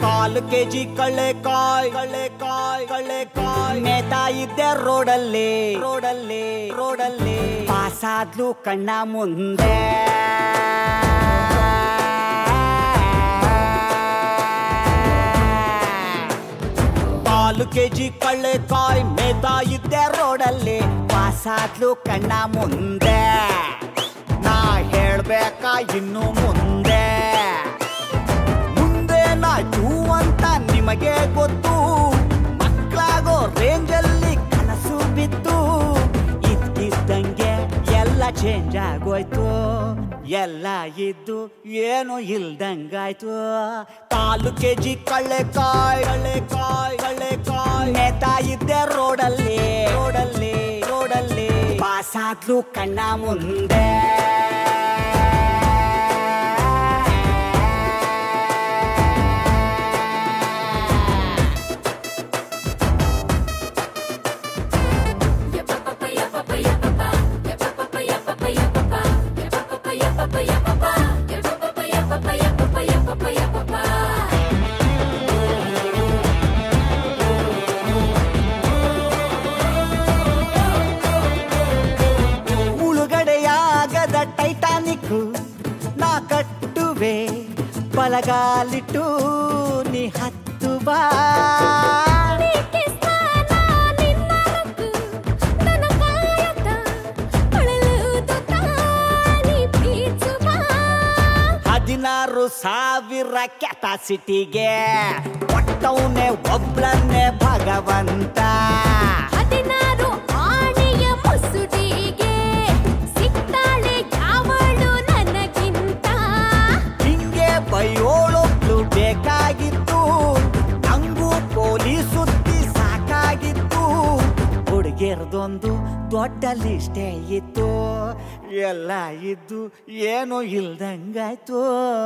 ಕಾಲು KG ಕಳ್ಳೆಕಾಯ್ ಕಳ್ಳೆಕಾಯ್ ಕಳ್ಳೆಕಾಯ್ ನೇತಾ ಇದ್ದೆ ರೋಡಲ್ಲಿ ರೋಡಲ್ಲಿ ರೋಡಲ್ಲಿ ಪಾಸಾದ್ಲು ಕಣ್ಣ ಮುಂದೆ ಕಾಲು ಕೆಜಿ ಕಳ್ಳೆಕಾಯ್ ಮೇತಾ ಇದ್ದೆ ರೋಡಲ್ಲಿ ಪಾಸಾದ್ಲು ಕಣ್ಣ ಮುಂದೆ ನಾ ಹೇಳ್ಬೇಕಾ ಇನ್ನು ಮುಂದೆ ಮುಂದೇನಾಯ್ತು ಅಂತ ನಿಮಗೆ ಗೊತ್ತು ಮಕ್ಕಳಾಗೋ ರೇಂಜಲ್ಲಿ ಕನಸು ಬಿತ್ತು ಇದ್ದಿದ್ದಂಗೆ ಎಲ್ಲ ಚೇಂಜ್ ಆಗೋಯ್ತು ಎಲ್ಲ ಇದ್ದು ಏನು ಇಲ್ದಂಗಾಯ್ತು ಕಾಲು ಕೆಜಿ ಕಳ್ಳೆಕಾಯ್ ಕಳ್ಳೆಕಾಯ್ ಕಳ್ಳೆಕಾಯ್ ನೇತಾ ಇದ್ದೆ ರೋಡಲ್ಲಿ ರೋಡಲ್ಲಿ ರೋಡಲ್ಲಿ ಪಾಸಾದ್ಲು ಕಣ್ಣ ಮುಂದೆ ಮುಳುಗಡೆಯಾಗದ ಟೈಟಾನಿಕ್ ನಾ ಕಟ್ಟುವೆ ಬಲಗಾಲಿಟ್ಟು ನೀ ಹತ್ತು ಬಾ ಹದಿನಾರು ಸಾವಿರ ಕೆಪಾಸಿಟಿಗೆ ಒಟ್ಟವನೇ ಒಬ್ಳನ್ನೇ ಭಗವಂತ ಹದಿನಾರು ಆಣೆಯ ಮುಸುಡಿಗೆ ಸಿಗ್ತಾಳೆ ಯಾವಳು ನನಗಿಂತ ಹಿಂಗೆ ಬೈಯೋಳೊಬ್ಳು ಬೇಕಾಗಿತ್ತು ನಂಗೂ ಪೊಲೀಸ್ ಸುದ್ದಿ ಸಾಕಾಗಿತ್ತು ಹುಡುಗಿರ್ದೊಂದು ದೊಡ್ಡ ಲಿಸ್ಟೇ ಇತ್ತು ಎಲ್ಲ ಇದ್ದು ಏನು ಇಲ್ದಂಗಾಯ್ತು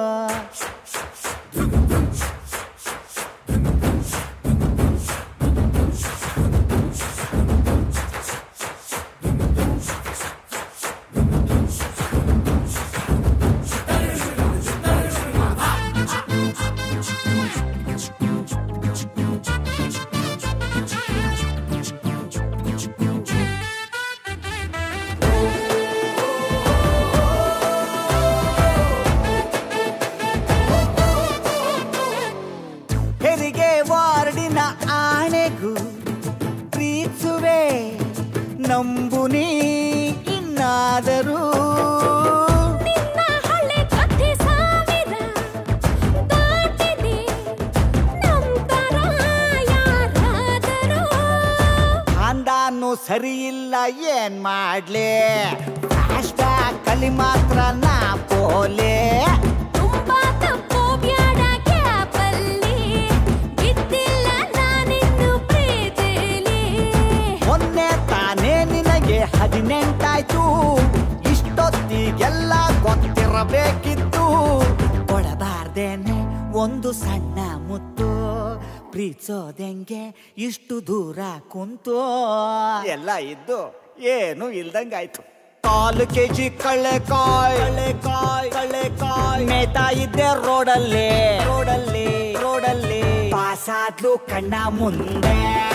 ಹೆರಿಗೆ ವಾರ್ಡಿನ ಆಣೆಗೂ ಪ್ರೀತಿಸುವೆ ನಂಬು ನೀ ಇನ್ನಾದರೂ ನಿನ್ನ ಹಳೆ ಕಥೆ ಸಾವಿರ ದಾಟಿದೆ ನಂತರ ಯಾರಾದರೂ ಖಾನ್ದಾನು ಸರಿ ಇಲ್ಲ ಏನ್ ಮಾಡ್ಲಿ ಫ್ಲಾಶ್ ಬ್ಯಾಕ್ ಅಲ್ಲಿ ಮಾತ್ರ ನಾ ಪೋಲೆ ತುಂಬಾ ತಪ್ಪು ಬ್ಯಾಡ ಕ್ಯಾಪಲ್ಲಿ ಬಿದ್ದಿಲ್ಲ ನಾನಿನ್ನು ಪ್ರೀತಿಲಿ ಮೊನ್ನೆ ತಾನೇ ನಿನಗೆ ಹದಿನೆಂಟಾಯ್ತು ಇಷ್ಟೊತ್ತಿಗೆಲ್ಲ ಗೊತ್ತಿರಬೇಕಿತ್ತು ಕೊಡಬಾರ್ದೇನೆ ಒಂದು ಸಣ್ಣ ಮುತ್ತು ಪ್ರೀತಿಸೋದೆಂಗೆ ಇಷ್ಟು ದೂರ ಕುಂತು ಎಲ್ಲ ಇದ್ದು ಏನು ಇಲ್ದಂಗಾಯ್ತು ಕಾಲು ಕೆಜಿ ಕಳ್ಳೆಕಾಯ್ ಕಳ್ಳೆಕಾಯ್ ಕಳ್ಳೆಕಾಯ್ ನೇತಾ ಇದ್ದೆ ರೋಡಲ್ಲಿ ರೋಡಲ್ಲಿ ರೋಡಲ್ಲಿ ಪಾಸಾದ್ಲು ಕಣ್ಣ ಮುಂದೆ